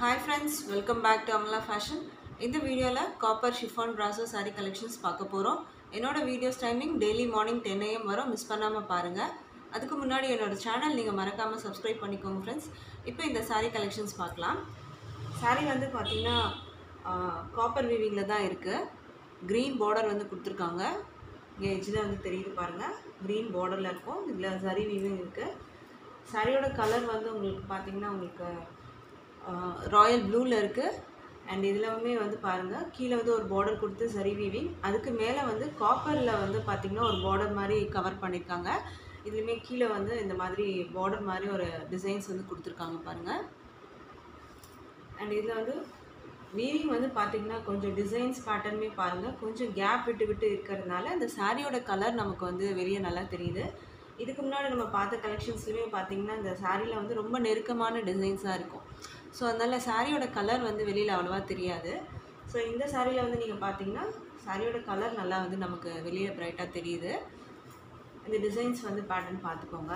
hi friends welcome back to Amala fashion இந்த வீடியோவில் copper chiffon brasso saree collections பார்க்க போகிறோம் என்னோட videos timing daily morning ten AM வரும் மிஸ் பண்ணாமல் பாருங்கள் அதுக்கு முன்னாடி என்னோட சேனல் நீங்கள் மறக்காமல் சப்ஸ்கிரைப் பண்ணிக்கோங்க ஃப்ரெண்ட்ஸ் இப்போ இந்த saree கலெக்ஷன்ஸ் பார்க்கலாம் saree வந்து பார்த்தீங்கன்னா காப்பர் வீவிங்கில் தான் இருக்குது க்ரீன் பார்டர் வந்து கொடுத்துருக்காங்க இங்கே எஜ்ஜில் வந்து தெரியுது பாருங்கள் க்ரீன் பார்டரில் இருக்கும் இதில் சரி வீவிங் இருக்குது சாரியோட கலர் வந்து உங்களுக்கு பார்த்தீங்கன்னா உங்களுக்கு ராயல் ப்ளூவில் இருக்குது அண்ட் இதுலவுமே வந்து பாருங்கள் கீழே வந்து ஒரு பார்டர் கொடுத்து சரி வீவிங் அதுக்கு மேலே வந்து காப்பரில் வந்து பார்த்திங்கன்னா ஒரு பார்டர் மாதிரி கவர் பண்ணியிருக்காங்க இதுலேயுமே கீழே வந்து இந்த மாதிரி பார்டர் மாதிரி ஒரு டிசைன்ஸ் வந்து கொடுத்துருக்காங்க பாருங்கள் அண்ட் இதில் வந்து வீவிங் வந்து பார்த்தீங்கன்னா கொஞ்சம் டிசைன்ஸ் பேட்டர்னுமே பாருங்கள் கொஞ்சம் கேப் விட்டு விட்டு இருக்கிறதுனால இந்த சாரியோட கலர் நமக்கு வந்து வெளியே நல்லா தெரியுது இதுக்கு முன்னாடி நம்ம பார்த்த கலெக்ஷன்ஸ்லையுமே பார்த்தீங்கன்னா இந்த சாரியில் வந்து ரொம்ப நெருக்கமான டிசைன்ஸாக இருக்கும் ஸோ அதனால் சாரியோட கலர் வந்து வெளியில் அவ்வளோவா தெரியாது ஸோ இந்த சாரியில் வந்து நீங்கள் பார்த்தீங்கன்னா சாரியோட கலர் நல்லா வந்து நமக்கு வெளியே ப்ரைட்டாக தெரியுது இந்த டிசைன்ஸ் வந்து பேட்டர்ன் பார்த்துக்கோங்க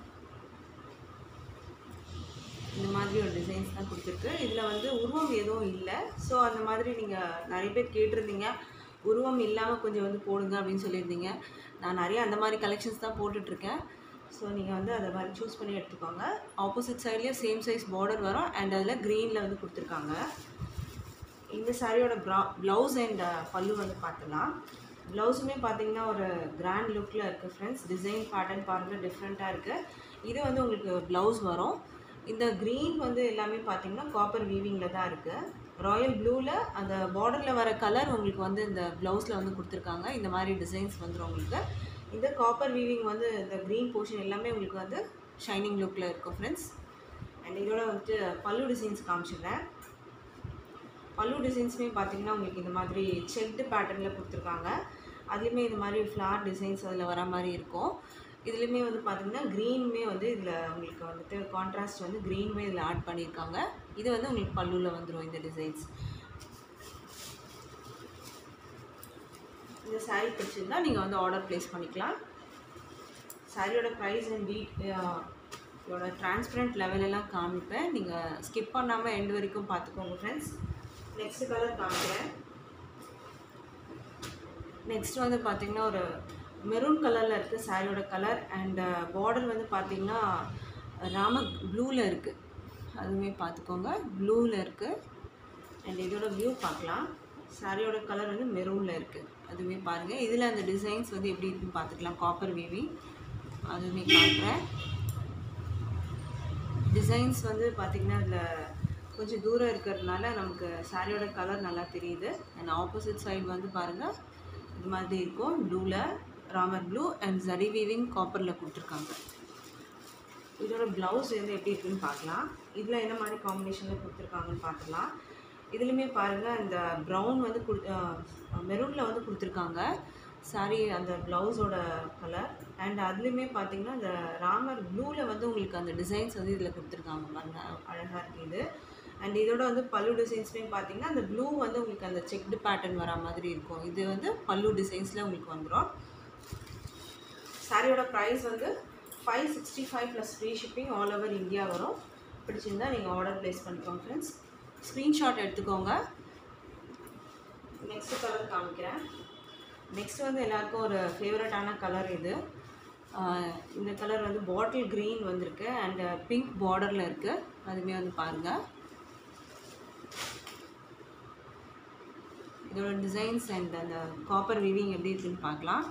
இந்த மாதிரி ஒரு டிசைன்ஸ் தான் கொடுத்துருக்கு இதில் வந்து உருவம் எதுவும் இல்லை ஸோ அந்த மாதிரி நீங்கள் நிறைய பேர் கேட்டிருந்தீங்க உருவம் இல்லாமல் கொஞ்சம் வந்து போடுங்க அப்படின்னு சொல்லியிருந்தீங்க நான் நிறைய அந்த மாதிரி கலெக்ஷன்ஸ் தான் போட்டுட்ருக்கேன் ஸோ நீங்கள் வந்து அதை மாதிரி சூஸ் பண்ணி எடுத்துக்கோங்க ஆப்போசிட் சைட்லேயும் சேம் சைஸ் பார்டர் வரும் அண்ட் அதில் க்ரீனில் வந்து கொடுத்துருக்காங்க இந்த சாரியோட ப்ரா ப்ளவுஸ் அண்ட் பல்லு வந்து பார்த்துலாம் ப்ளவுஸுமே பார்த்தீங்கன்னா ஒரு கிராண்ட் லுக்கில் இருக்குது ஃப்ரெண்ட்ஸ் டிசைன் பேட்டர்ன் பாருங்கள் டிஃப்ரெண்ட்டாக இருக்குது இது வந்து உங்களுக்கு ப்ளவுஸ் வரும் இந்த க்ரீன் வந்து எல்லாமே பார்த்தீங்கன்னா காப்பர் வீவிங்கில் தான் இருக்குது ராயல் ப்ளூவில் அந்த பார்டரில் வர கலர் உங்களுக்கு வந்து இந்த ப்ளவுஸில் வந்து கொடுத்துருக்காங்க இந்த மாதிரி டிசைன்ஸ் வந்துடும் உங்களுக்கு இந்த காப்பர் வீவிங் வந்து இந்த க்ரீன் போர்ஷன் எல்லாமே உங்களுக்கு வந்து ஷைனிங் லுக்கில் இருக்கும் ஃப்ரெண்ட்ஸ் அண்ட் இதோட வந்துட்டு பல்லு டிசைன்ஸ் காமிச்சிடுறேன் பல்லு டிசைன்ஸுமே பார்த்தீங்கன்னா உங்களுக்கு இந்த மாதிரி செக்டு பேட்டர்னில் கொடுத்துருக்காங்க அதுலேயுமே இந்த மாதிரி ஃப்ளார் டிசைன்ஸ் அதில் வர மாதிரி இருக்கும் இதுலேயுமே வந்து பார்த்தீங்கன்னா க்ரீனுமே வந்து இதில் உங்களுக்கு வந்துட்டு கான்ட்ராஸ்ட் வந்து க்ரீனுமே இதில் ஆட் பண்ணியிருக்காங்க இது வந்து உங்களுக்கு பல்லுவில் வந்துடும் இந்த டிசைன்ஸ் இந்த சாரீ பிடிச்சிருந்தா நீங்கள் வந்து ஆர்டர் ப்ளேஸ் பண்ணிக்கலாம் சாரியோட ப்ரைஸ் அண்ட் டீ இதோட டிரான்ஸ்பரண்ட் லெவலெல்லாம் காமிப்பேன் நீங்கள் ஸ்கிப் பண்ணாமல் எண்டு வரைக்கும் பார்த்துக்கோங்க ஃப்ரெண்ட்ஸ் நெக்ஸ்ட் கலர் காமிக்கிறேன் நெக்ஸ்ட் வந்து பார்த்திங்கன்னா ஒரு மெரூன் கலரில் இருக்குது சாரியோட கலர் அண்ட் பார்டர் வந்து பார்த்திங்கன்னா ராம ப்ளூவில் இருக்குது அதுவுமே பார்த்துக்கோங்க ப்ளூவில் இருக்குது அண்ட் இதோட வியூ பார்க்கலாம் சாரியோட கலர் வந்து மெரூனில் இருக்குது அதுவுமே பாருங்கள் இதில் அந்த டிசைன்ஸ் வந்து எப்படி இருக்குன்னு பார்த்துக்கலாம் காப்பர் வீவிங் அதுவுமே காட்டுறேன் டிசைன்ஸ் வந்து பார்த்திங்கன்னா இதில் கொஞ்சம் தூரம் இருக்கிறதுனால நமக்கு சாரியோட கலர் நல்லா தெரியுது அண்ட் ஆப்போசிட் சைடு வந்து பாருங்கள் இது மாதிரி இருக்கும் ப்ளூவில் Ramar blue and zari weaving காப்பரில் கொடுத்துருக்காங்க இதோட ப்ளவுஸ் வந்து எப்படி இருக்குன்னு பார்க்கலாம் இதில் என்ன மாதிரி காம்பினேஷனில் கொடுத்துருக்காங்கன்னு பார்த்துக்கலாம் இதுலேயுமே பாருங்கள் இந்த ப்ரௌன் வந்து கொடு மெரூனில் வந்து கொடுத்துருக்காங்க சாரி அந்த ப்ளவுஸோட கலர் அண்ட் அதுலேயுமே பார்த்தீங்கன்னா இந்த ராமர் ப்ளூவில் வந்து உங்களுக்கு அந்த டிசைன்ஸ் வந்து இதில் கொடுத்துருக்காங்க பாருங்க அழகாக இருக்குது இது அண்ட் இதோட வந்து பல்லு டிசைன்ஸுமே பார்த்தீங்கன்னா அந்த ப்ளூ வந்து உங்களுக்கு அந்த செக்டு பேட்டர்ன் வர மாதிரி இருக்கும் இது வந்து பல்லு டிசைன்ஸில் உங்களுக்கு வந்துடும் சாரியோட ப்ரைஸ் வந்து five sixty five plus free shipping all over India வரும் பிடிச்சிருந்தா நீங்கள் ஆர்டர் ப்ளேஸ் பண்ணிக்கோங்க ஃப்ரெண்ட்ஸ் ஸ்க்ரீன்ஷாட் எடுத்துக்கோங்க நெக்ஸ்ட் கலர் காமிக்கிறேன் நெக்ஸ்ட் வந்து எல்லாருக்கும் ஒரு ஃபேவரட்டான கலர் இது இந்த கலர் வந்து பாட்டில் க்ரீன் வந்திருக்கு அண்ட் பிங்க் பார்டரில் இருக்குது அதுவுமே வந்து பாருங்கள் இதோட டிசைன்ஸ் அண்ட் அந்த காப்பர் வீவிங் எப்படி இருக்குன்னு பார்க்கலாம்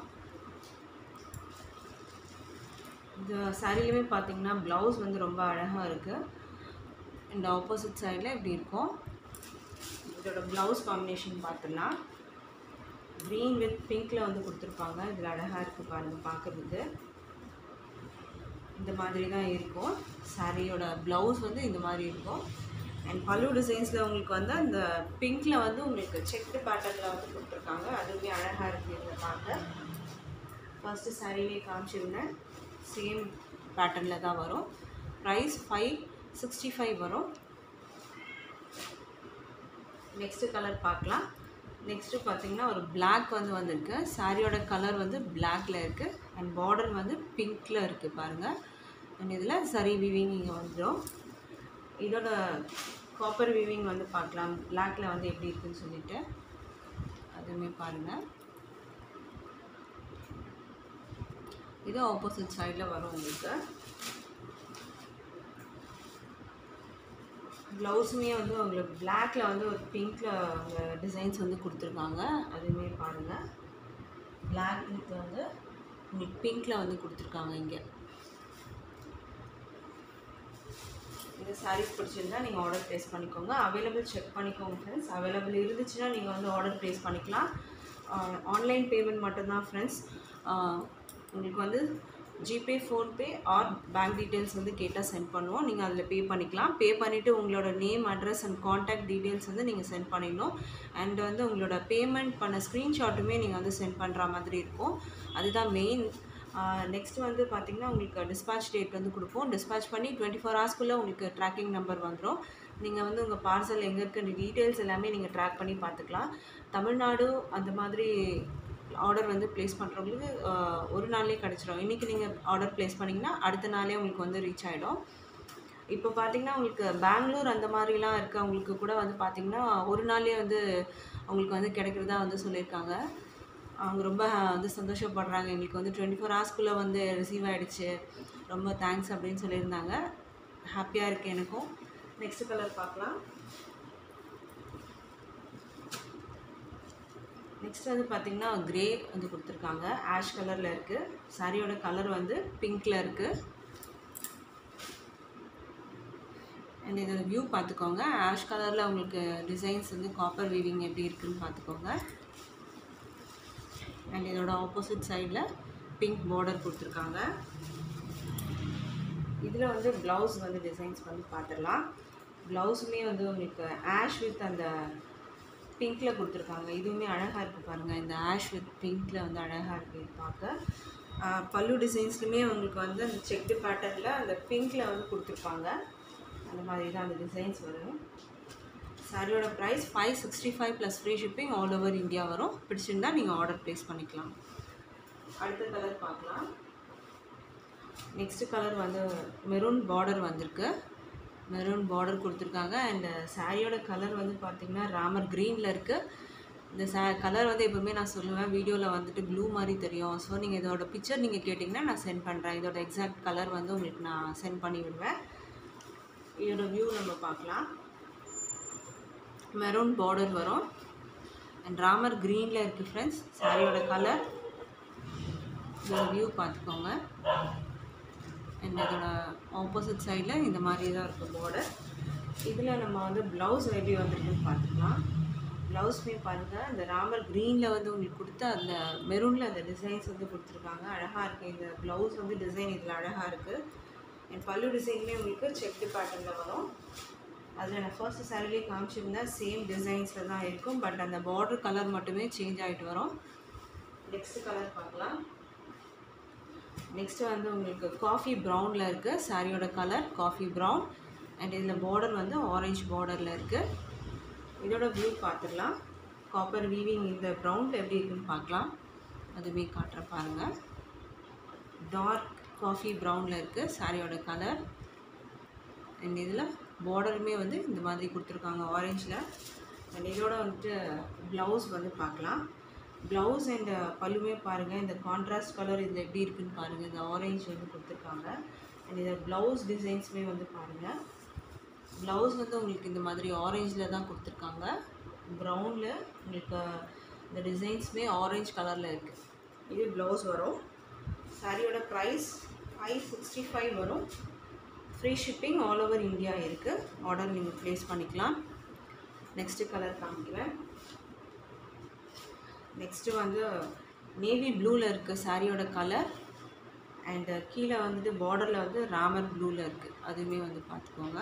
இந்த சாரிலையுமே பார்த்தீங்கன்னா ப்ளவுஸ் வந்து ரொம்ப அழகாக இருக்குது அண்ட் ஆப்போசிட் சைடில் இப்படி இருக்கும் இதோட ப்ளவுஸ் காம்பினேஷன் பார்த்துடலாம் க்ரீன் வித் பிங்க்கில் வந்து கொடுத்துருப்பாங்க இதில் அழகாக இருக்குது பாருங்கள் பார்க்குறதுக்கு இந்த மாதிரி தான் இருக்கும் சாரியோட ப்ளவுஸ் வந்து இந்த மாதிரி இருக்கும் அண்ட் பல்லு டிசைன்ஸில் உங்களுக்கு வந்து அந்த பிங்க்கில் வந்து உங்களுக்கு செக்டு பேட்டர்னில் வந்து கொடுத்துருக்காங்க அதுவுமே அழகாக இருக்குது இதில் பார்க்க ஃபஸ்ட்டு சாரிலே காமிச்சிருந்தேன் சேம் பேட்டர்னில் தான் வரும் ப்ரைஸ் ஃபைவ் சிக்ஸ்டி ஃபைவ் வரும் நெக்ஸ்ட்டு கலர் பார்க்கலாம் நெக்ஸ்ட்டு பார்த்தீங்கன்னா ஒரு பிளாக் வந்து வந்திருக்கு சாரியோட கலர் வந்து பிளாக்ல இருக்குது அண்ட் பார்டர் வந்து பிங்க்கில் இருக்குது பாருங்கள் அண்ட் இதில் சரி விவிங் இங்கே வந்துடும் இதோட காப்பர் வீவிங் வந்து பார்க்கலாம் பிளாக்ல வந்து எப்படி இருக்குன்னு சொல்லிட்டு அதுவுமே பாருங்கள் இது ஆப்போசிட் சைடில் வரும் உங்களுக்கு ப்ளவுஸுமே வந்து உங்களுக்கு பிளாக்ல வந்து ஒரு பிங்க்ல அவங்க டிசைன்ஸ் வந்து கொடுத்துருக்காங்க அதுவுமே பாருங்கள் பிளாக் வித் வந்து உங்களுக்கு பிங்க்ல வந்து கொடுத்துருக்காங்க இங்கே இந்த சாரீஸ் பிடிச்சிருந்தா நீங்கள் ஆர்டர் ப்ளேஸ் பண்ணிக்கோங்க அவைலபிள் செக் பண்ணிக்கோங்க ஃப்ரெண்ட்ஸ் அவைலபிள் இருந்துச்சுன்னா நீங்கள் வந்து ஆர்டர் ப்ளேஸ் பண்ணிக்கலாம் ஆன்லைன் பேமெண்ட் மட்டும்தான் ஃப்ரெண்ட்ஸ் உங்களுக்கு வந்து GPay PhonePe or bank details வந்து கேட்டால் சென்ட் பண்ணுவோம் நீங்கள் அதில் பே பண்ணிக்கலாம் பே பண்ணிவிட்டு உங்களோட name address and contact details வந்து நீங்கள் சென்ட் பண்ணிடணும் அண்ட் வந்து உங்களோட பேமெண்ட் பண்ண ஸ்க்ரீன்ஷாட்டுமே நீங்கள் வந்து சென்ட் பண்ணுற மாதிரி இருக்கும் அதுதான் மெயின் நெக்ஸ்ட் வந்து பார்த்திங்கன்னா உங்களுக்கு டிஸ்பேச் டேட் வந்து கொடுப்போம் டிஸ்பேச் பண்ணி டுவெண்ட்டி ஃபோர் ஹவர்ஸ்க்குள்ளே உங்களுக்கு ட்ராக்கிங் நம்பர் வந்துடும் நீங்கள் வந்து உங்கள் பார்சல் எங்கே இருக்குன்ற டீட்டெயில்ஸ் எல்லாமே நீங்கள் ட்ராக் பண்ணி பார்த்துக்கலாம் தமிழ்நாடு அந்த மாதிரி ஆர்டர் வந்து ப்ளேஸ் பண்ணுறவங்களுக்கு ஒரு நாள்லேயே கிடச்சிரும் இன்றைக்கி நீங்கள் ஆர்டர் ப்ளேஸ் பண்ணிங்கன்னா அடுத்த நாளே உங்களுக்கு வந்து ரீச் ஆகிடும் இப்போ பார்த்தீங்கன்னா உங்களுக்கு பெங்களூர் அந்த மாதிரிலாம் இருக்கவங்களுக்கு கூட வந்து பார்த்திங்கன்னா ஒரு நாள்லேயே வந்து அவங்களுக்கு வந்து கிடைக்கிறதா வந்து சொல்லியிருக்காங்க அவங்க ரொம்ப வந்து சந்தோஷப்படுறாங்க எங்களுக்கு வந்து டுவெண்ட்டி ஃபோர் ஹவர்ஸ்க்குள்ளே வந்து ரிசீவ் ஆகிடுச்சு ரொம்ப தேங்க்ஸ் அப்படின்னு சொல்லியிருந்தாங்க ஹாப்பியாக இருக்குது எனக்கும் நெக்ஸ்ட் கலர் பார்க்கலாம் நெக்ஸ்ட் வந்து பார்த்திங்கன்னா க்ரே வந்து கொடுத்துருக்காங்க ஆஷ் கலரில் இருக்குது சாரியோட கலர் வந்து பிங்க்கில் இருக்குது அண்ட் இதோட வியூ பார்த்துக்கோங்க ஆஷ் கலரில் உங்களுக்கு டிசைன்ஸ் வந்து காப்பர் வீவிங் எப்படி இருக்குன்னு பார்த்துக்கோங்க அண்ட் இதோட ஆப்போசிட் சைடில் பிங்க் பார்டர் கொடுத்துருக்காங்க இதில் வந்து ப்ளவுஸ் வந்து டிசைன்ஸ் வந்து பார்த்துடலாம் ப்ளவுஸுமே வந்து உங்களுக்கு ஆஷ் வித் அந்த பிங்க்கில் கொடுத்துருக்காங்க இதுவுமே அழகாக இருக்குது பாருங்கள் இந்த ஆஷ் வித் பிங்க்கில் வந்து அழகாக இருக்குது பார்க்க பல்லு டிசைன்ஸ்லையுமே உங்களுக்கு வந்து அந்த செக்டு பேட்டர்னில் அந்த பிங்க்கில் வந்து கொடுத்துருப்பாங்க அந்த மாதிரி தான் அந்த டிசைன்ஸ் வரும் சாரியோட price five sixty five plus free shipping all over India வரும் பிடிச்சிருந்தா நீங்கள் ஆர்டர் ப்ளேஸ் பண்ணிக்கலாம் அடுத்த கலர் பார்க்கலாம் நெக்ஸ்ட் கலர் வந்து மெரூன் பார்டர் வந்திருக்கு மெரூன் பார்டர் கொடுத்துருக்காங்க அண்ட் சாரியோட கலர் வந்து பார்த்திங்கன்னா ராமர் க்ரீனில் இருக்குது இந்த சா கலர் வந்து எப்போவுமே நான் சொல்லுவேன் வீடியோவில் வந்துட்டு ப்ளூ மாதிரி தெரியும் ஸோ நீங்கள் இதோட பிக்சர் நீங்கள் கேட்டிங்கன்னா நான் சென்ட் பண்ணுறேன் இதோட எக்ஸாக்ட் கலர் வந்து உங்களுக்கு நான் சென்ட் பண்ணி விடுவேன் இதோட வியூ நம்ம பார்க்கலாம் மெரூன் பார்டர் வரும் அண்ட் ராமர் க்ரீனில் இருக்குது ஃப்ரெண்ட்ஸ் சாரியோட கலர் இதோட வியூ பார்த்துக்கோங்க அண்ட் அதோட ஆப்போசிட் சைடில் இந்த மாதிரி தான் இருக்கும் பார்டர் இதில் நம்ம வந்து ப்ளவுஸ் எப்படி வந்திருக்குன்னு பார்த்துக்கலாம் ப்ளவுஸ்மே பாருங்கள் இந்த ராமர் க்ரீனில் வந்து உங்களுக்கு கொடுத்த அந்த மெரூனில் அந்த டிசைன்ஸ் வந்து கொடுத்துருக்காங்க அழகாக இருக்குது இந்த ப்ளவுஸ் வந்து டிசைன் இதில் அழகாக இருக்குது என் பல்லு டிசைன்லேயே உங்களுக்கு செக்டு பேட்டர்னில் வரும் அதில் நான் ஃபர்ஸ்ட் சாரிலே காமிச்சிருந்தேன் சேம் டிசைன்ஸில் தான் இருக்கும் பட் அந்த பார்டர் கலர் மட்டுமே சேஞ்ச் ஆகிட்டு வரும் நெக்ஸ்ட் கலர் பார்க்கலாம் நெக்ஸ்ட்டு வந்து உங்களுக்கு காஃபி ப்ரௌனில் இருக்குது சாரியோட கலர் காஃபி ப்ரௌன் அண்ட் இதில் பார்டர் வந்து ஆரஞ்சு பார்டரில் இருக்குது இதோட வியூ பார்த்துடலாம் காப்பர் வீவிங் இந்த ப்ரௌனில் எப்படி இருக்குன்னு பார்க்கலாம் அதுவே காட்டுற பாருங்கள் டார்க் காஃபி ப்ரௌனில் இருக்குது சாரியோட கலர் அண்ட் இதில் பார்டருமே வந்து இந்த மாதிரி கொடுத்துருக்காங்க ஆரஞ்சில் அண்ட் இதோட வந்துட்டு ப்ளவுஸ் வந்து பார்க்கலாம் ப்ளவுஸ் அண்ட் பல்லுமே பாருங்கள் இந்த கான்ட்ராஸ்ட் கலர் இதில் எப்படி இருக்குன்னு பாருங்கள் இந்த ஆரஞ்சு வந்து கொடுத்துருக்காங்க அண்ட் இந்த ப்ளவுஸ் டிசைன்ஸுமே வந்து பாருங்கள் ப்ளவுஸ் வந்து உங்களுக்கு இந்த மாதிரி ஆரஞ்சில் தான் கொடுத்துருக்காங்க ப்ரௌனில் உங்களுக்கு இந்த டிசைன்ஸுமே ஆரஞ்சு கலரில் இருக்குது இது ப்ளவுஸ் வரும் சாரியோட ப்ரைஸ் ஃபைவ் சிக்ஸ்டி ஃபைவ் வரும் free shipping all over India இருக்குது ஆர்டர் நீங்கள் ப்ளேஸ் பண்ணிக்கலாம் நெக்ஸ்ட்டு கலர் காமிக்கிறேன் நெக்ஸ்ட்டு வந்து நேவி ப்ளூவில் இருக்குது சாரியோட கலர் அண்டு கீழே வந்துட்டு பார்டரில் வந்து ராமர் ப்ளூவில் இருக்குது அதுவுமே வந்து பார்த்துக்கோங்க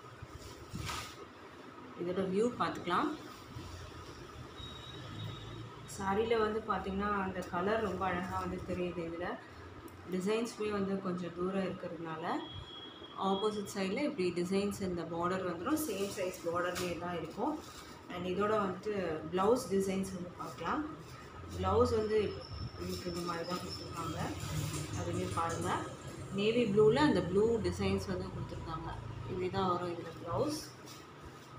இதோட வியூ பார்த்துக்கலாம் சாரியில் வந்து பார்த்திங்கன்னா அந்த கலர் ரொம்ப அழகாக வந்து தெரியுது இதில் டிசைன்ஸுமே வந்து கொஞ்சம் தூரம் இருக்கிறதுனால ஆப்போசிட் சைடில் இப்படி டிசைன்ஸ் இந்த பார்டர் வந்துடும் சேம் சைஸ் பார்டர்லேயே தான் இருக்கும் அண்ட் இதோட வந்துட்டு ப்ளவுஸ் டிசைன்ஸ் வந்து பார்க்கலாம் ப்ளவுஸ் வந்து உங்களுக்கு இந்த மாதிரி தான் கொடுத்துருக்காங்க அதுவே பாருங்கள் நேவி ப்ளூவில் அந்த ப்ளூ டிசைன்ஸ் வந்து கொடுத்துருக்காங்க இப்படி தான் வரும் இதில் ப்ளவுஸ்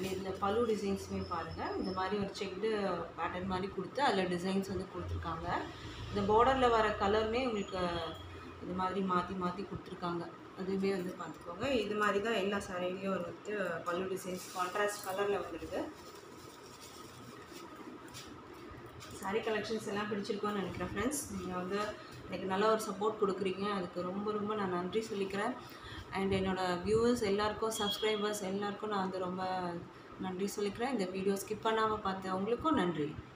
அண்ட் இதில் பல்லு டிசைன்ஸுமே பாருங்கள் இந்த மாதிரி ஒரு செக்டு பேட்டர்ன் மாதிரி கொடுத்து அதில் டிசைன்ஸ் வந்து கொடுத்துருக்காங்க இந்த பார்டரில் வர கலருமே உங்களுக்கு இது மாதிரி மாற்றி மாற்றி கொடுத்துருக்காங்க அதுவுமே வந்து பார்த்துக்கோங்க இது மாதிரி தான் எல்லா சாரிலையும் வந்துட்டு பல்லு டிசைன்ஸ் கான்ட்ராஸ்ட் கலரில் வந்துடுது சாரீ கலெக்ஷன்ஸ் எல்லாம் பிடிச்சிருக்கோன்னு நினைக்கிறேன் ஃப்ரெண்ட்ஸ் நீங்கள் வந்து எனக்கு நல்ல ஒரு சப்போர்ட் கொடுக்குறீங்க அதுக்கு ரொம்ப ரொம்ப நான் நன்றி சொல்லிக்கிறேன் அண்ட் என்னோடய வியூவர்ஸ் எல்லாருக்கும் சப்ஸ்கிரைபர்ஸ் எல்லாருக்கும் நான் வந்து ரொம்ப நன்றி சொல்லிக்கிறேன் இந்த வீடியோ ஸ்கிப் பண்ணாமல் பார்த்தேன் உங்களுக்கும் நன்றி